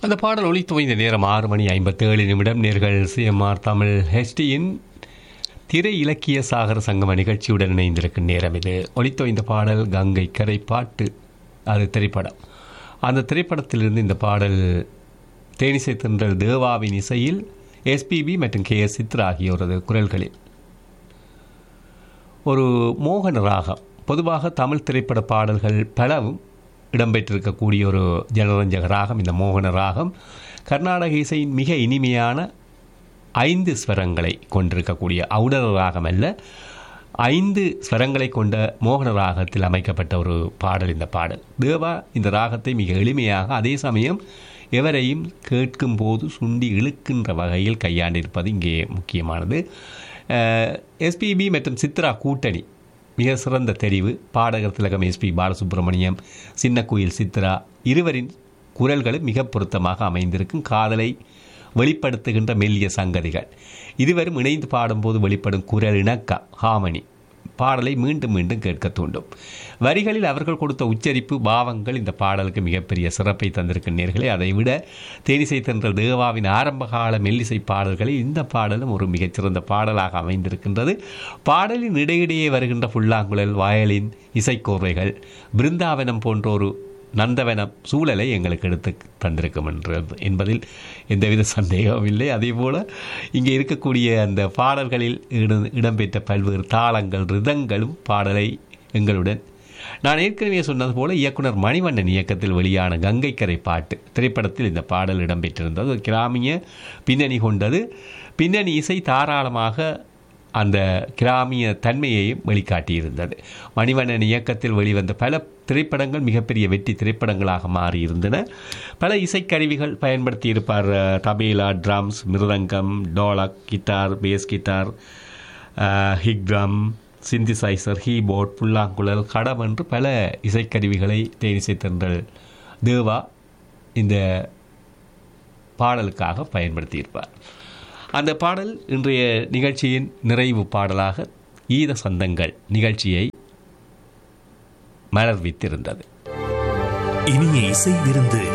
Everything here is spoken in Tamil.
அந்த பாடல் ஒளி துவைந்த நேரம் ஆறு மணி ஐம்பத்தேழு நிமிடம் நேர்கள் சிஎம்ஆர் தமிழ் ஹெச்டியின் திரை இலக்கிய சாகர சங்கம நிகழ்ச்சியுடன் இணைந்திருக்கும் நேரம் இது ஒளித்தோய்ந்த பாடல் கங்கை கரை பாட்டு அது திரைப்படம் அந்த திரைப்படத்திலிருந்து இந்த பாடல் தேனிசை தென்றல் தேவாவின் இசையில் எஸ்பிபி மற்றும் கே எஸ் சித்ரா ஆகியோரது குரல்களில் ஒரு மோகன ராகம் பொதுவாக தமிழ் திரைப்பட பாடல்கள் பலவும் இடம்பெற்றிருக்கக்கூடிய ஒரு ஜனரஞ்சக ராகம் இந்த மோகன ராகம் கர்நாடக இசையின் மிக இனிமையான ஐந்து ஸ்வரங்களை கொண்டிருக்கக்கூடிய ஔடர ராகம் அல்ல ஐந்து ஸ்வரங்களை கொண்ட மோகன ராகத்தில் அமைக்கப்பட்ட ஒரு பாடல் இந்த பாடல் தேவா இந்த ராகத்தை மிக எளிமையாக அதே சமயம் எவரையும் கேட்கும் போது சுண்டி இழுக்கின்ற வகையில் கையாண்டிருப்பது இங்கே முக்கியமானது எஸ்பிபி மற்றும் சித்ரா கூட்டணி மிக சிறந்த தெரிவு பாடகர் திலகம் எஸ்பி பாலசுப்ரமணியம் சின்ன குயில் சித்ரா இருவரின் குரல்களும் மிக பொருத்தமாக அமைந்திருக்கும் காதலை வெளிப்படுத்துகின்ற மெல்லிய சங்கதிகள் இருவரும் இணைந்து பாடும்போது வெளிப்படும் குரல் இணக்க ஹாமணி பாடலை மீண்டும் மீண்டும் கேட்க தூண்டும் வரிகளில் அவர்கள் கொடுத்த உச்சரிப்பு பாவங்கள் இந்த பாடலுக்கு மிகப்பெரிய சிறப்பை தந்திருக்கும் நேர்களே அதை விட தேனிசை தென்றல் தேவாவின் ஆரம்பகால மெல்லிசை பாடல்களில் இந்த பாடலும் ஒரு மிகச்சிறந்த பாடலாக அமைந்திருக்கின்றது பாடலின் இடையிடையே வருகின்ற புல்லாங்குழல் வயலின் இசைக்கோர்வைகள் பிருந்தாவனம் போன்ற ஒரு நந்தவனம் சூழலை எங்களுக்கு எடுத்து தந்திருக்கும் என்றது என்பதில் எந்தவித சந்தேகமும் இல்லை அதே போல் இங்கே இருக்கக்கூடிய அந்த பாடல்களில் இடம் இடம்பெற்ற பல்வேறு தாளங்கள் ரிதங்களும் பாடலை எங்களுடன் நான் ஏற்கனவே சொன்னது போல இயக்குனர் மணிவண்ணன் இயக்கத்தில் வெளியான கங்கைக்கரை பாட்டு திரைப்படத்தில் இந்த பாடல் இடம்பெற்றிருந்தது ஒரு கிராமிய பின்னணி கொண்டது பின்னணி இசை தாராளமாக அந்த கிராமிய தன்மையையும் வெளிக்காட்டியிருந்தது மணிவண்ணன் இயக்கத்தில் வெளிவந்த பல திரைப்படங்கள் மிகப்பெரிய வெற்றி திரைப்படங்களாக மாறியிருந்தன பல இசைக்கருவிகள் பயன்படுத்தியிருப்பார் tabla drums mridangam dholak guitar bass guitar ஹிக் ட்ரம் சிந்திசைசர் கீபோர்ட் புல்லாங்குழல் கடம் என்று பல இசைக்கருவிகளை தேனிசை தென்றல் தேவா இந்த பாடலுக்காக பயன்படுத்தியிருப்பார் அந்த பாடல் இன்றைய நிகழ்ச்சியின் நிறைவு பாடலாக ஈர சந்தங்கள் நிகழ்ச்சியை மலர்வித்திருந்தது இனிய இசை விருந்து